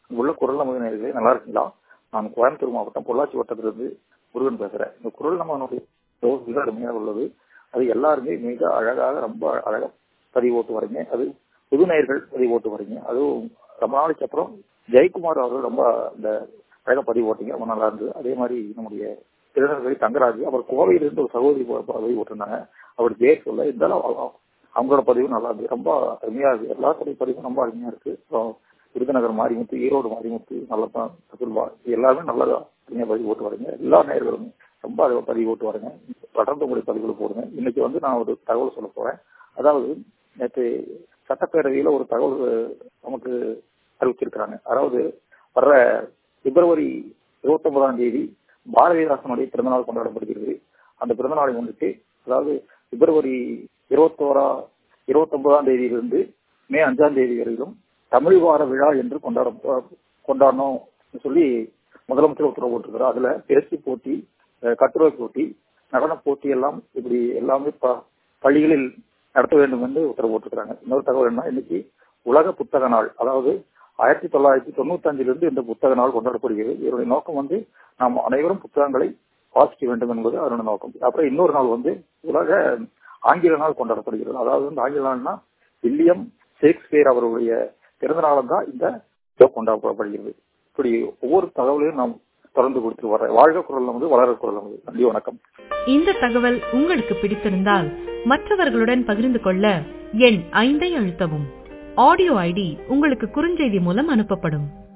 உள்ள குரல் நமது நேர்களே நல்லா இருக்கீங்களா நான் கோயம்புத்தூர் மாவட்டம் பொள்ளாச்சி வட்டத்திலிருந்து முருகன் பேசுறேன் இந்த குரல் நம்மளுடைய மிக அருமையாக உள்ளது அது எல்லாருமே மிக அழகாக ரொம்ப அழகா பதிவு ஓட்டு வரீங்க அது புது நேயர்கள் பதிவு ஓட்டு வரீங்க அதுவும் ரொம்ப நாளைக்கு அப்புறம் ஜெயக்குமார் அவர்கள் ரொம்ப இந்த அழகா பதிவு ஓட்டிங்க ரொம்ப நல்லா இருந்தது அதே மாதிரி நம்முடைய திருநெல்வேலி தங்கராஜ் அவர் கோவையிலிருந்து ஒரு சகோதரி பதிவு ஓட்டிருந்தாங்க அவர் பேர் சொல்ல இருந்தாலும் அவங்களோட பதிவு நல்லா இருந்தது ரொம்ப அருமையா இருக்கு எல்லாத்துடைய பதிவும் ரொம்ப அருமையா இருக்கு அப்புறம் விருதுநகர் மாரிமுத்து ஈரோடு மாரிமுத்து நல்லதான் சதுர்பா எல்லாருமே நல்லதா அருமையா பதிவு ஓட்டு வரீங்க எல்லா நேர்களுமே ரொம்ப அழகா பதிவு ஓட்டு வரீங்க தொடர்ந்து உங்களுடைய பதிவுகளை போடுங்க இன்னைக்கு வந்து நான் ஒரு தகவல் சொல்ல போறேன் அதாவது நேற்று சட்டப்பேரவையில ஒரு தகவல் நமக்கு அறிவிச்சிருக்கிறாங்க அதாவது வர்ற பிப்ரவரி இருபத்தி ஒன்பதாம் தேதி பாரதிதாசனுடைய பிறந்தநாள் கொண்டாடப்படுகிறது அந்த பிறந்தநாளை முன்னிட்டு அதாவது பிப்ரவரி இருபத்தோரா இருபத்தி ஒன்பதாம் தேதியிலிருந்து மே அஞ்சாம் தேதி வரையிலும் தமிழ் வார விழா என்று கொண்டாட கொண்டாடணும் சொல்லி முதலமைச்சர் உத்தரவு போட்டிருக்கிறார் அதுல பேச்சு போட்டி கட்டுரை போட்டி நடன போட்டி எல்லாம் இப்படி எல்லாமே பள்ளிகளில் நடத்த வேண்டும் என்று உத்தரவு போட்டிருக்கிறாங்க இன்னொரு தகவல் என்ன இன்னைக்கு உலக புத்தக நாள் அதாவது ஆயிரத்தி தொள்ளாயிரத்தி தொண்ணூத்தி அஞ்சிலிருந்து இந்த புத்தக நாள் கொண்டாடப்படுகிறது இதனுடைய நோக்கம் வந்து நாம் அனைவரும் புத்தகங்களை வாசிக்க வேண்டும் என்பது அதனுடைய நோக்கம் அப்புறம் இன்னொரு நாள் வந்து உலக ஆங்கில நாள் கொண்டாடப்படுகிறது அதாவது வந்து ஆங்கில நாள்னா வில்லியம் ஷேக்ஸ்பியர் அவருடைய பிறந்த நாளும் தான் இந்த கொண்டாடப்படுகிறது இப்படி ஒவ்வொரு தகவலையும் நாம் தொடர்ந்து கொடுத்து வர வாழ்க குரல் வந்து வளர குரல் வந்து நன்றி வணக்கம் இந்த தகவல் உங்களுக்கு பிடித்திருந்தால் மற்றவர்களுடன் பகிர்ந்து கொள்ள எண் ஐந்தை அழுத்தவும் ஆடியோ ஐடி உங்களுக்கு குறுஞ்செய்தி மூலம் அனுப்பப்படும்